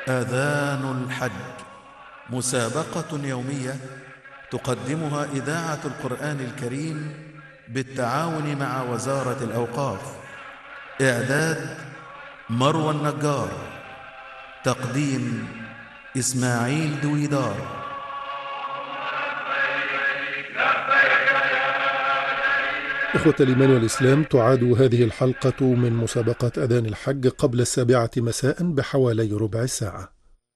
آذان الحج مسابقة يومية تقدمها إذاعة القرآن الكريم بالتعاون مع وزارة الأوقاف إعداد مروى النجار تقديم إسماعيل دويدار إخوة الإيمان والإسلام تعاد هذه الحلقة من مسابقة أذان الحج قبل السابعة مساء بحوالي ربع ساعة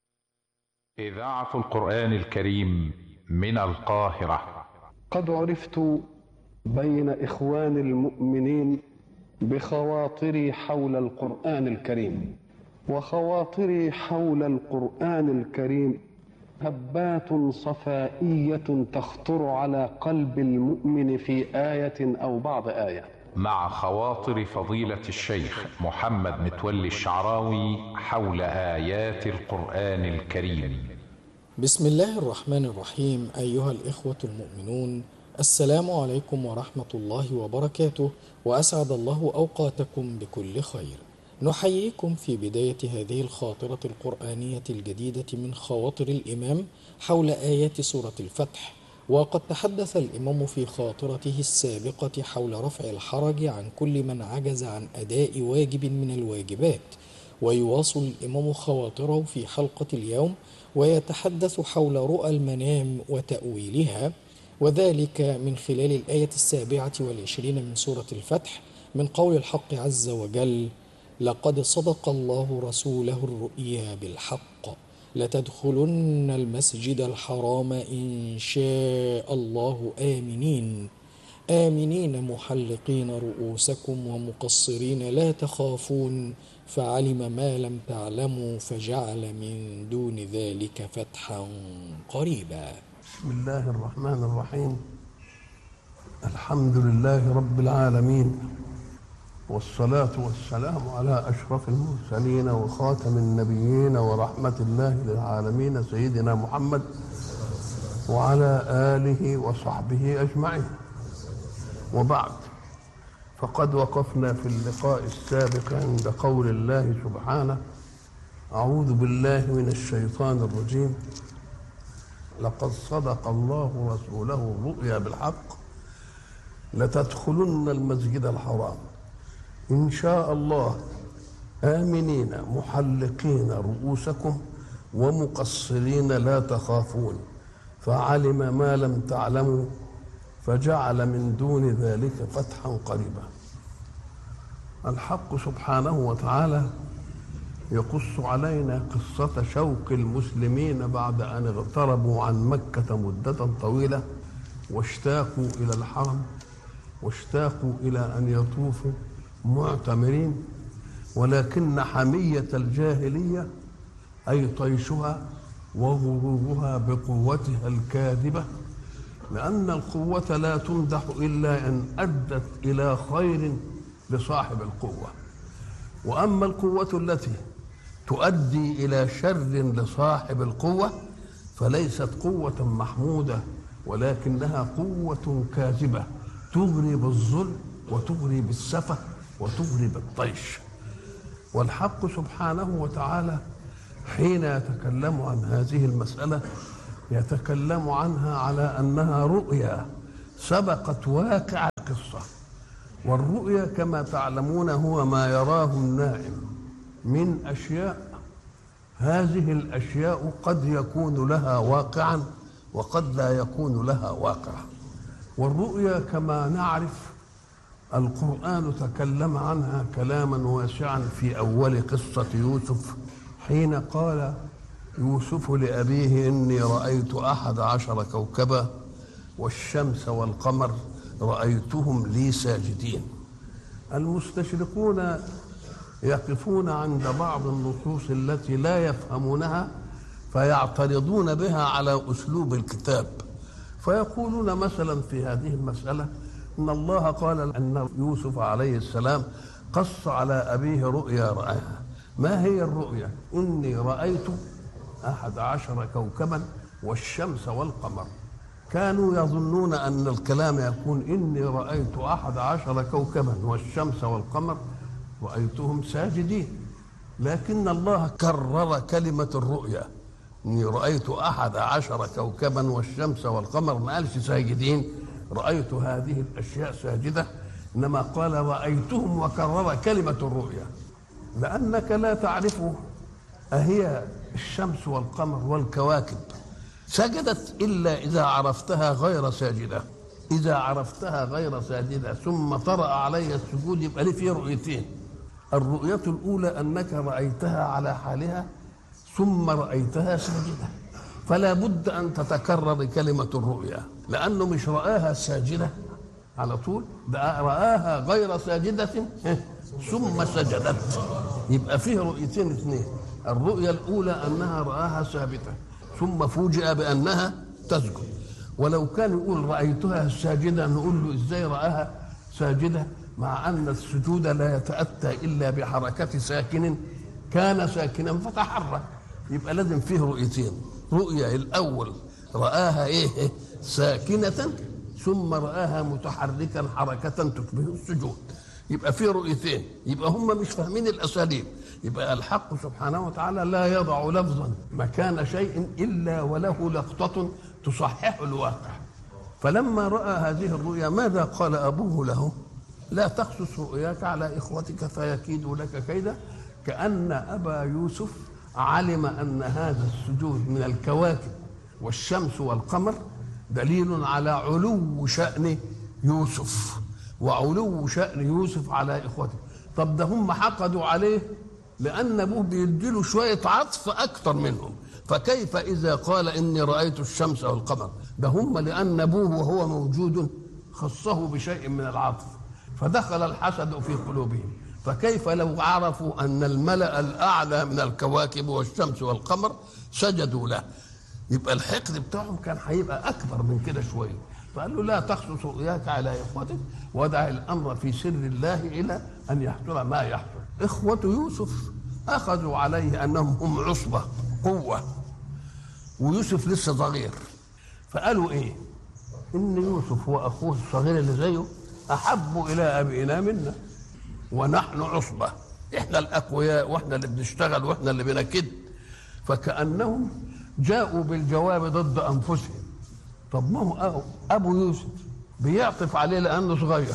إذاعة القرآن الكريم من القاهرة قد عرفت بين إخوان المؤمنين بخواطري حول القرآن الكريم وخواطري حول القرآن الكريم هبات صفائية تخطر على قلب المؤمن في آية أو بعض آية مع خواطر فضيلة الشيخ محمد متولي الشعراوي حول آيات القرآن الكريم بسم الله الرحمن الرحيم أيها الإخوة المؤمنون السلام عليكم ورحمة الله وبركاته وأسعد الله أوقاتكم بكل خير نحييكم في بداية هذه الخاطرة القرآنية الجديدة من خواطر الإمام حول آيات سورة الفتح وقد تحدث الإمام في خاطرته السابقة حول رفع الحرج عن كل من عجز عن أداء واجب من الواجبات ويواصل الإمام خواطره في حلقة اليوم ويتحدث حول رؤى المنام وتأويلها وذلك من خلال الآية السابعة والعشرين من سورة الفتح من قول الحق عز وجل لقد صدق الله رسوله الرؤيا بالحق لتدخلن المسجد الحرام إن شاء الله آمنين آمنين محلقين رؤوسكم ومقصرين لا تخافون فعلم ما لم تعلموا فجعل من دون ذلك فتحا قريبا بسم الله الرحمن الرحيم الحمد لله رب العالمين والصلاة والسلام على أشرف المرسلين وخاتم النبيين ورحمة الله للعالمين سيدنا محمد وعلى آله وصحبه أجمعين وبعد فقد وقفنا في اللقاء السابق عند قول الله سبحانه أعوذ بالله من الشيطان الرجيم لقد صدق الله رسوله الرؤيا بالحق لتدخلن المسجد الحرام إن شاء الله آمنين محلقين رؤوسكم ومقصرين لا تخافون فعلم ما لم تعلموا فجعل من دون ذلك فتحا قريبا الحق سبحانه وتعالى يقص علينا قصة شوق المسلمين بعد أن اغتربوا عن مكة مدة طويلة واشتاقوا إلى الحرم واشتاقوا إلى أن يطوفوا معتمرين ولكن حمية الجاهلية أي طيشها وغرورها بقوتها الكاذبة لأن القوة لا تمدح إلا أن أدت إلى خير لصاحب القوة وأما القوة التي تؤدي إلى شر لصاحب القوة فليست قوة محمودة ولكنها قوة كاذبة تغري بالظلم وتغري بالسفة وتغري بالطيش والحق سبحانه وتعالى حين يتكلم عن هذه المسألة يتكلم عنها على أنها رؤيا سبقت واقع القصة والرؤيا كما تعلمون هو ما يراه النائم من أشياء هذه الأشياء قد يكون لها واقعا وقد لا يكون لها واقع والرؤيا كما نعرف القرآن تكلم عنها كلاما واسعا في أول قصة يوسف حين قال يوسف لأبيه إني رأيت أحد عشر كوكبا والشمس والقمر رأيتهم لي ساجدين المستشرقون يقفون عند بعض النصوص التي لا يفهمونها فيعترضون بها على أسلوب الكتاب فيقولون مثلا في هذه المسألة ان الله قال ان يوسف عليه السلام قص على ابيه رؤيا راها ما هي الرؤيا اني رايت احد عشر كوكبا والشمس والقمر كانوا يظنون ان الكلام يكون اني رايت احد عشر كوكبا والشمس والقمر رايتهم ساجدين لكن الله كرر كلمة الرؤيا إني رأيت أحد عشر كوكبا والشمس والقمر ما قالش ساجدين رأيت هذه الأشياء ساجدة إنما قال رأيتهم وكرر كلمة الرؤيا لأنك لا تعرف أهي الشمس والقمر والكواكب سجدت إلا إذا عرفتها غير ساجدة إذا عرفتها غير ساجدة ثم طرأ عليها السجود يبقى ليه فيه رؤيتين الرؤية الأولى أنك رأيتها على حالها ثم رأيتها ساجدة فلا بد أن تتكرر كلمة الرؤيا لأنه مش رآها ساجدة على طول ده رآها غير ساجدة ثم سجدت يبقى فيه رؤيتين اثنين الرؤيا الأولى أنها رآها ثابتة ثم فوجئ بأنها تسجد ولو كان يقول رأيتها ساجدة نقول له إزاي رآها ساجدة مع أن السجود لا يتأتى إلا بحركة ساكن كان ساكنا فتحرك يبقى لازم فيه رؤيتين رؤيا الأول رآها إيه ساكنة ثم رآها متحركا حركة تشبه السجود يبقى فيه رؤيتين يبقى هم مش فاهمين الأساليب يبقى الحق سبحانه وتعالى لا يضع لفظا مكان شيء إلا وله لقطة تصحح الواقع فلما رأى هذه الرؤيا ماذا قال أبوه له لا تقصص رؤياك على إخوتك فيكيدوا لك كيدا كأن أبا يوسف علم أن هذا السجود من الكواكب والشمس والقمر دليل على علو شأن يوسف وعلو شأن يوسف على إخوته طب ده هم حقدوا عليه لأن أبوه بيديله شوية عطف أكثر منهم فكيف إذا قال إني رأيت الشمس والقمر ده هم لأن أبوه وهو موجود خصه بشيء من العطف فدخل الحسد في قلوبهم فكيف لو عرفوا أن الملأ الأعلى من الكواكب والشمس والقمر سجدوا له يبقى الحقد بتاعهم كان هيبقى أكبر من كده شوية فقال له لا تخصص رؤياك على إخوتك ودع الأمر في سر الله إلى أن يحصل ما يحصل إخوة يوسف أخذوا عليه أنهم هم عصبة قوة ويوسف لسه صغير فقالوا إيه إن يوسف وأخوه الصغير اللي زيه أحب إلى أبينا منا ونحن عصبة إحنا الأقوياء وإحنا اللي بنشتغل وإحنا اللي بنكد فكأنهم جاءوا بالجواب ضد أنفسهم طب ما هو أبو يوسف بيعطف عليه لأنه صغير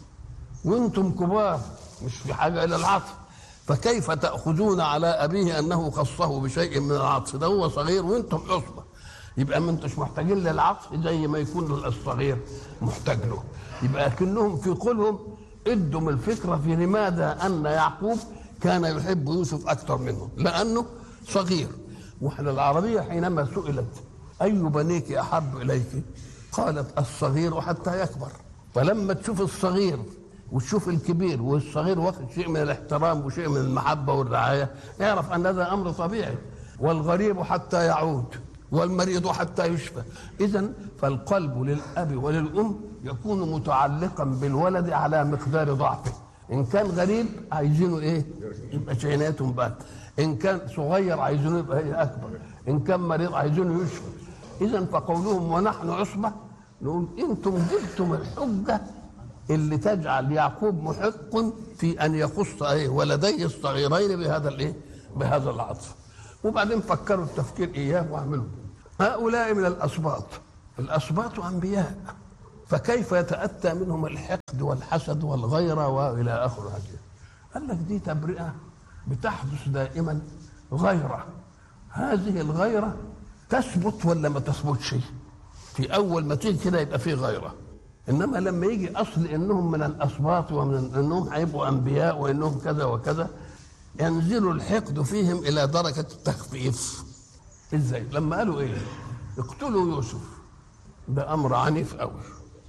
وانتم كبار مش في حاجه الى العطف فكيف تاخذون على ابيه انه خصه بشيء من العطف ده هو صغير وانتم عصبه يبقى ما انتش محتاجين للعطف زي ما يكون الصغير محتاج له يبقى كأنهم في قولهم ادوا الفكره في لماذا ان يعقوب كان يحب يوسف اكثر منه لانه صغير واحنا العربيه حينما سئلت اي بنيك احب اليك قالت الصغير حتى يكبر فلما تشوف الصغير وتشوف الكبير والصغير واخد شيء من الاحترام وشيء من المحبه والرعايه اعرف ان هذا امر طبيعي والغريب حتى يعود والمريض حتى يشفى اذا فالقلب للاب وللام يكون متعلقا بالولد على مقدار ضعفه ان كان غريب عايزينه ايه يبقى شيناتهم بقى ان كان صغير عايزينه يبقى إيه اكبر ان كان مريض عايزينه يشفى اذا فقولهم ونحن عصبه نقول انتم جبتم الحجه اللي تجعل يعقوب محق في ان يخص ايه ولديه الصغيرين بهذا الايه بهذا العطف وبعدين فكروا التفكير اياه واعملوا هؤلاء من الاسباط الاسباط انبياء فكيف يتاتى منهم الحقد والحسد والغيره والى اخره هذه قال لك دي تبرئه بتحدث دائما غيره هذه الغيره تثبت ولا ما تثبتش في اول ما تيجي كده يبقى فيه غيره انما لما يجي اصل انهم من الاسباط ومن انهم هيبقوا انبياء وانهم كذا وكذا ينزل الحقد فيهم الى درجه التخفيف ازاي لما قالوا ايه اقتلوا يوسف ده امر عنيف قوي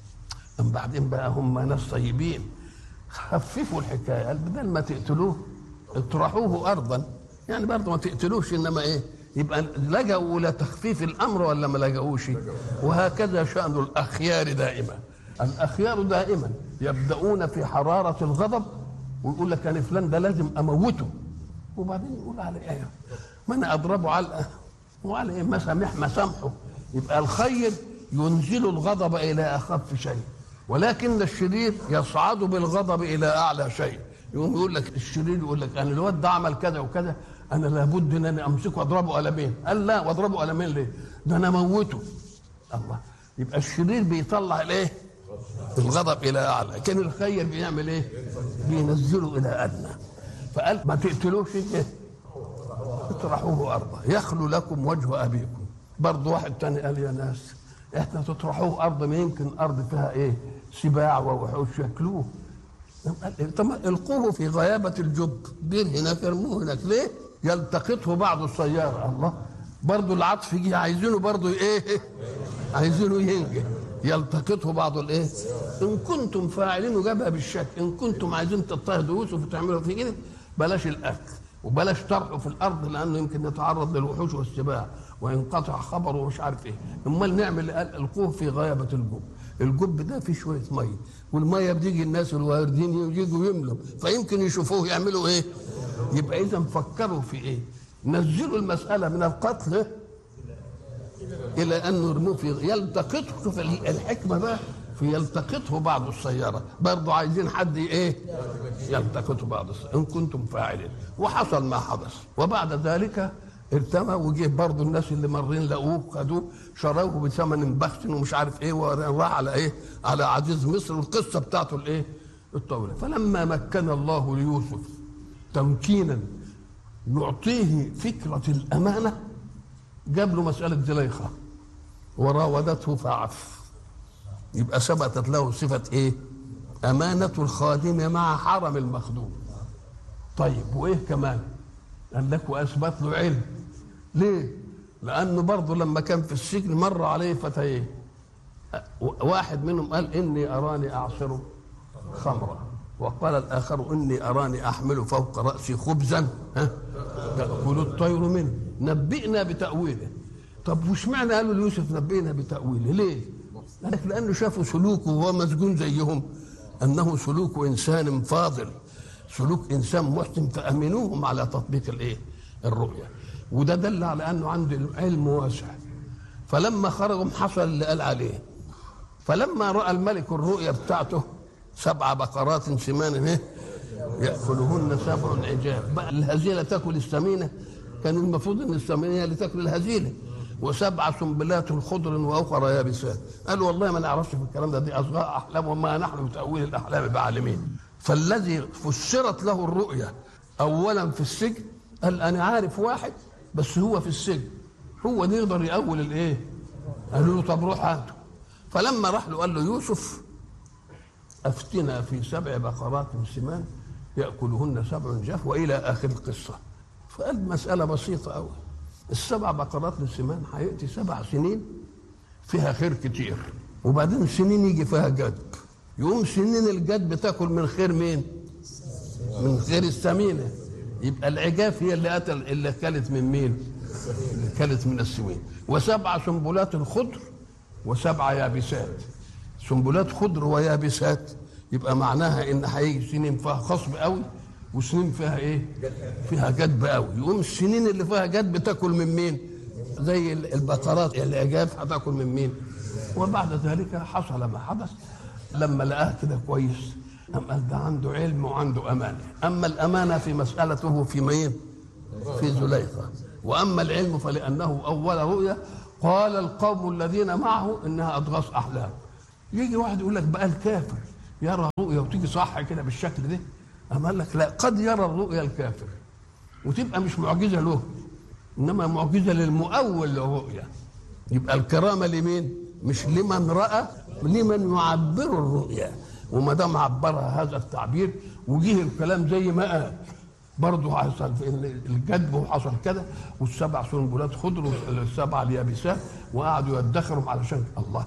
أم بعدين بقى هم ناس طيبين خففوا الحكايه قال بدل ما تقتلوه اطرحوه ارضا يعني برضه ما تقتلوش انما ايه يبقى لجأوا الى تخفيف الامر ولا ما لجأوش وهكذا شأن الاخيار دائما الاخيار دائما يبدأون في حرارة الغضب ويقول لك انا فلان ده لازم اموته وبعدين يقول على ايه ما انا اضربه علقه وعلى ايه ما سامح ما سامحه يبقى الخير ينزل الغضب الى اخف شيء ولكن الشرير يصعد بالغضب الى اعلى شيء يقوم يقول لك الشرير يقول لك انا الواد ده عمل كذا وكذا انا لابد ان انا امسكه واضربه قلمين قال لا واضربه قلمين ليه؟ ده انا اموته الله يبقى الشرير بيطلع الايه؟ الغضب الى اعلى كان الخير بيعمل ايه؟ بينزله الى ادنى فقال ما تقتلوش ايه؟ اطرحوه ارضا يخلو لكم وجه ابيكم برضه واحد تاني قال يا ناس احنا تطرحوه ارض ما يمكن ارض فيها ايه؟ سباع ووحوش ياكلوه طب القوه في غيابه الجب دير هناك ارموه هناك ليه؟ يلتقطه بعض السياره الله برضه العطف يجي عايزينه برضه ايه؟ عايزينه ينجح يلتقطه بعض الايه؟ ان كنتم فاعلين وجابها بالشك ان كنتم عايزين تضطهدوا يوسف وتعملوا في كده بلاش الاكل وبلاش طرحه في الارض لانه يمكن يتعرض للوحوش والسباع وينقطع خبره ومش عارف ايه امال نعمل قال القوه في غيابه الجب الجب ده فيه شويه ميه والميه بتيجي الناس الواردين يجوا يملوا فيمكن يشوفوه يعملوا ايه يبقى اذا فكروا في ايه نزلوا المساله من القتل الى ان يرموه في يلتقطه شوف الحكمه بقى في يلتقطه بعض السياره برضه عايزين حد ايه يلتقطه بعض السيارة. ان كنتم فاعلين وحصل ما حدث وبعد ذلك ارتمى وجه برضه الناس اللي مارين لقوه خدوه شروه بثمن بخس ومش عارف ايه وراح على ايه على عزيز مصر والقصه بتاعته الايه الطويله فلما مكن الله ليوسف تمكينا يعطيه فكره الامانه جاب له مساله زليخه وراودته فعف يبقى ثبتت له صفه ايه امانه الخادم مع حرم المخدوم طيب وايه كمان قال لك واثبت له علم ليه لانه برضه لما كان في السجن مر عليه فتيين واحد منهم قال اني اراني اعصر خمرا وقال الاخر اني اراني احمل فوق راسي خبزا ها تاكل الطير منه نبئنا بتاويله طب وش معنى قالوا ليوسف نبئنا بتاويله ليه قال لك لانه شافوا سلوكه وهو مسجون زيهم انه سلوك انسان فاضل سلوك انسان محسن فامنوهم على تطبيق الايه الرؤيا وده دل على انه عنده علم واسع فلما خرجوا حصل اللي قال عليه فلما راى الملك الرؤيا بتاعته سبع بقرات سمان ايه ياكلهن سبع عجاب بقى الهزيله تاكل السمينه كان المفروض ان السمينه هي اللي تاكل الهزيله وسبع سنبلات خضر واخرى يابسات قالوا والله ما نعرفش في الكلام ده دي اصغاء احلام وما نحن بتاويل الاحلام بعالمين فالذي فسرت له الرؤيا اولا في السجن قال انا عارف واحد بس هو في السجن هو ده يقدر يأول الايه قالوا له طب روح هاته فلما راح له قال له يوسف افتنا في سبع بقرات سمان ياكلهن سبع جاف والى اخر القصه فقال مساله بسيطه قوي السبع بقرات للسمان هياتي سبع سنين فيها خير كتير وبعدين سنين يجي فيها جد يقوم سنين الجد بتاكل من خير مين؟ من خير السمينه يبقى العجاف هي اللي قتل اللي كلت من مين؟ اللي كلت من السمين وسبع سنبلات خضر وسبع يابسات سنبلات خضر ويابسات يبقى معناها ان هيجي سنين فيها خصب قوي وسنين فيها ايه؟ فيها جدب قوي يقوم السنين اللي فيها جدب بتاكل من مين؟ زي البقرات العجاف هتاكل من مين؟ وبعد ذلك حصل ما حدث لما لقاه كده كويس أم قال ده عنده علم وعنده أمانة أما الأمانة في مسألته في مين في زليخة وأما العلم فلأنه أول رؤيا قال القوم الذين معه إنها أضغاث أحلام يجي واحد يقول لك بقى الكافر يرى رؤيا وتيجي صح كده بالشكل ده أم قال لك لا قد يرى الرؤيا الكافر وتبقى مش معجزة له إنما معجزة للمؤول للرؤيا يبقى الكرامة لمين مش لمن رأى لمن يعبر الرؤيا وما دام عبرها هذا التعبير وجه الكلام زي ما قال برضه حصل في الجدب وحصل كده والسبع سنبلات خضر والسبع اليابسات وقعدوا يدخروا علشان الله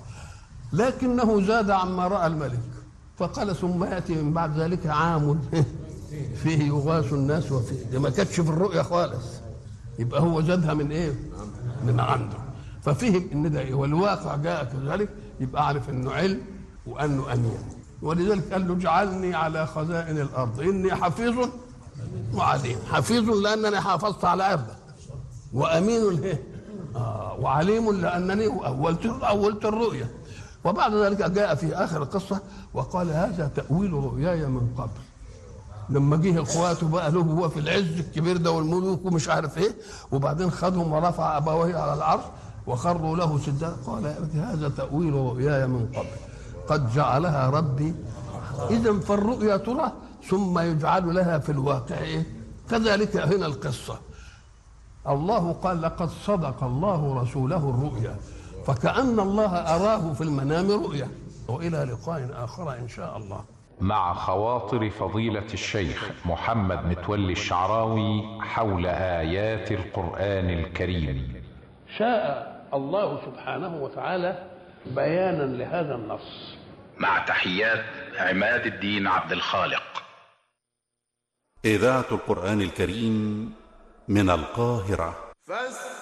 لكنه زاد عما راى الملك فقال ثم ياتي من بعد ذلك عام فيه يغاث الناس وفيه دي ما كانتش في الرؤيا خالص يبقى هو زادها من ايه؟ من عنده ففهم ان ده ايه والواقع جاء كذلك يبقى عارف انه علم وانه امين ولذلك قال له اجعلني على خزائن الارض اني حفيظ وعليم حفيظ لانني حافظت على عرضه وامين الايه؟ آه وعليم لانني اولت اولت الرؤيا وبعد ذلك جاء في اخر القصه وقال هذا تاويل رؤياي من قبل لما جه اخواته بقى له هو في العز الكبير ده والملوك ومش عارف ايه وبعدين خدهم ورفع ابويه على العرش وخروا له سجدا قال يا أبت هذا تاويل رؤياي من قبل قد جعلها ربي اذا فالرؤيا ترى ثم يجعل لها في الواقع ايه كذلك هنا القصه الله قال لقد صدق الله رسوله الرؤيا فكأن الله أراه في المنام رؤيا وإلى لقاء آخر إن شاء الله مع خواطر فضيلة الشيخ محمد متولي الشعراوي حول آيات القرآن الكريم شاء الله سبحانه وتعالى بيانا لهذا النص مع تحيات عماد الدين عبد الخالق إذاعة القرآن الكريم من القاهرة فاستمعوا